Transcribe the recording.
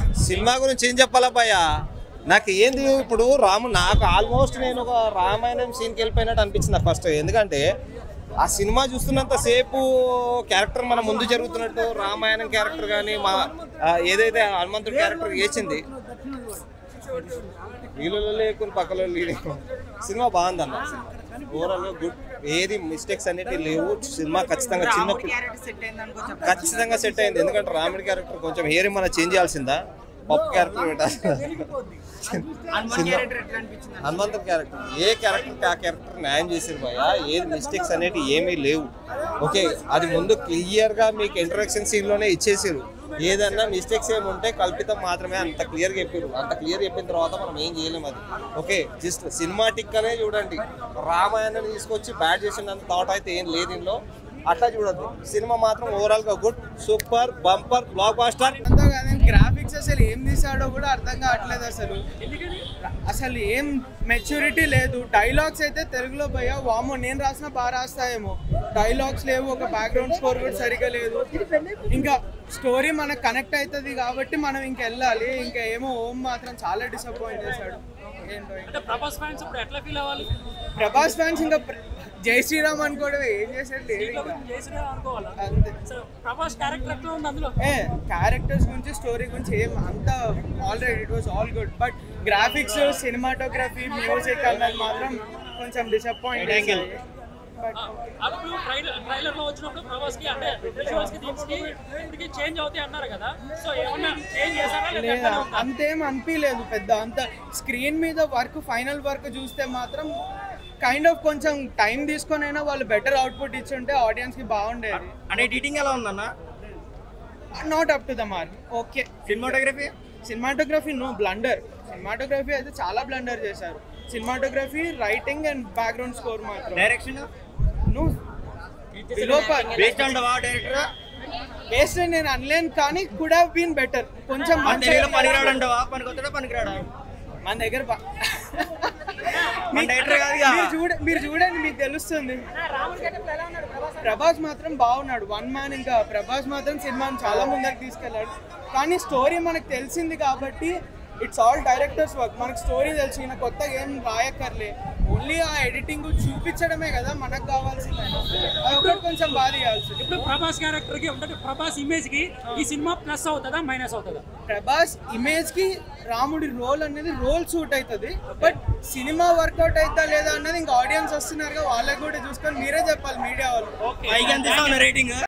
Cinema గురించి ఏం చెప్పాలా భయ్య నాకు ఏంది ఇప్పుడు రాము నాకు ఆల్మోస్ట్ నేను ఒక రామాయణం సీన్కి వెళ్ళిపోయినట్టు అనిపించింది ఫస్ట్ ఎందుకంటే ఆ సినిమా చూస్తున్నంత సేపు క్యారెక్టర్ మన ముందు జరుగుతున్నట్టు రామాయణం క్యారెక్టర్ కానీ మా ఆ, ఏదైతే హనుమంతుడు క్యారెక్టర్ వేసింది వీళ్ళలో లేకుని పక్కలో లేకు సినిమా బాగుంది అన్న ఓవరాల్ గుడ్ ఏది మిస్టేక్స్ అనేవి లేవు సినిమా ఖచ్చితంగా చిన్న పిల్ల- ఖచ్చితంగా సెట్ అయింది ఎందుకంటే రాముడి క్యారెక్టర్ కొంచెం హెయిర్ మన చేంజ్ చేయాల్సిందా పప్పు క్యారెక్టర్ పెట్టాలి హనుమంతుడి క్యారెక్టర్ ఏ క్యారెక్టర్ ఆ క్యారెక్టర్ న్యాయం చేసారు భయ ఏది మిస్టేక్స్ అనేవి ఏమీ లేవు ఓకే అది ముందు క్లియర్ గా మీకు ఇంట్రడక్షన్ సీన్ లోనే ఇచ్చేసారు ఏదన్నా మిస్టేక్స్ ఏమి ఉంటే కల్పితం మాత్రమే అంత క్లియర్ చెప్పారు అంత క్లియర్ చెప్పిన తర్వాత మనం ఏం చేయలేము అది ఓకే జస్ట్ సినిమాటిక్ అనే చూడండి రామాయణం తీసుకొచ్చి బ్యాడ్ చేసినంత థాట్ అయితే ఏం లేదు ఇందులో అట్లా చూడద్దు సినిమా మాత్రం ఓవరాల్ గా good super bumper blockbuster అంతా కాదు గ్రాఫిక్స్ అసలు ఏం తీసాడో కూడా అర్థం కావట్లేదు అసలు అసలు ఏం మెచ్యూరిటీ లేదు డైలాగ్స్ అయితే తెలుగులో పోయా వామో నేను రాసిన బాగా రాస్తాయేమో డైలాగ్స్ లేవు ఒక బ్యాక్గ్రౌండ్ స్కోర్ కూడా సరిగా లేదు ఇంకా స్టోరీ మనకు కనెక్ట్ అవుతుంది కాబట్టి మనం ఇంక వెళ్ళాలి ఇంకా ఏమో ఓం మాత్రం చాలా డిసప్పాయింట్ చేశాడు ఏంటో ఇంకా. అంటే ప్రభాస్ ఫ్యాన్స్ ఇప్పుడు ఎట్లా ఫీల్ అవ్వాలి ప్రభాస్ ఫ్యాన్స్ ఇంకా ప్ర- జై శ్రీరామ్ అనుకోవడం ఏం చేశాడు లేదు ఇంకా. చేసినా అనుకోవాలా అంతే సో ప్రభాస్ క్యారెక్టర్ ఎట్లా ఉంది అందులో ఏ క్యారెక్టర్స్ గురించి స్టోరీ గురించి ఏం అంత already it was all good but graphics cinematography music అన్నది మాత్రం కొంచెం డిసప్పాయింట్ అప్పుడు ట్రైలర్ ట్రైలర్ లో వచ్చినప్పుడు ప్రభాస్ కి అంటే విజువల్స్ కి దీనికి ఇప్పటికి చేంజ్ అవుతాయి అన్నారు కదా సో ఏమన్నా చేంజ్ చేశారా లేదా లేదా ఎట్లనే ఉందా? అంతేం అనిపించలేదు పెద్ద అంత స్క్రీన్ మీద వర్క్ ఫైనల్ వర్క్ చూస్తే మాత్రం కైండ్ ఆఫ్ కొంచెం టైం తీసుకొని అయినా వాళ్ళు బెటర్ అవుట్పుట్ ఇచ్చుంటే ఆడియన్స్ కి బాగుండేది అంటే ఎడిటింగ్ ఎలా ఉందన్న not up to the mark okay cinematography cinematography no blunder cinematography అయితే చాలా బ్లండర్ చేశారు cinematography writing and background score మాత్రం డైరెక్షన్ నువ్వు విలోప బేస్డ్ ఆన్ డైరెక్టర్ బేస్డ్ నేను అనలేను కానీ కుడ్ హావ్ బీన్ బెటర్ కొంచెం మన మంచిగా తెలుగులో పనికిరాడంటావా పనికొస్తాడా పనికిరాడా మన దగ్గర బా- మన డైరెక్టర్ కాదుగా మీరు చూడ మీరు చూడండి మీకు తెలుస్తుంది ప్రభాస్ మాత్రం బాగున్నాడు వన్ మ్యాన్ ఇంకా ప్రభాస్ మాత్రం సినిమాని చాలా ముందరికి తీసుకెళ్ళాడు కానీ స్టోరీ మనకు తెలిసింది కాబట్టి ఇట్స్ ఆల్ డైరెక్టర్స్ వర్క్ మనకు స్టోరీ తెలిసి ఈయన కొత్తగా ఏం రాయక్కర్లే ఓన్లీ ఆ ఎడిటింగ్ చూపించడమే కదా మనకు కావాల్సింది అది ఒకటి కొంచెం బాధ ఇవ్వాల్సింది ఇప్పుడు ప్రభాస్ క్యారెక్టర్ కి అంటే ప్రభాస్ ఇమేజ్ కి ఈ సినిమా ప్లస్ అవుతుందా మైనస్ అవుతుందా ప్రభాస్ ఇమేజ్ కి రాముడి రోల్ అనేది రోల్ సూట్ అవుతుంది బట్ సినిమా వర్కౌట్ అవుతా లేదా అన్నది ఇంకా ఆడియన్స్ వస్తున్నారు వాళ్ళకి కూడా చూసుకొని మీరే చెప్పాలి మీడియా వాళ్ళు పైకి ఎంత రేటింగ్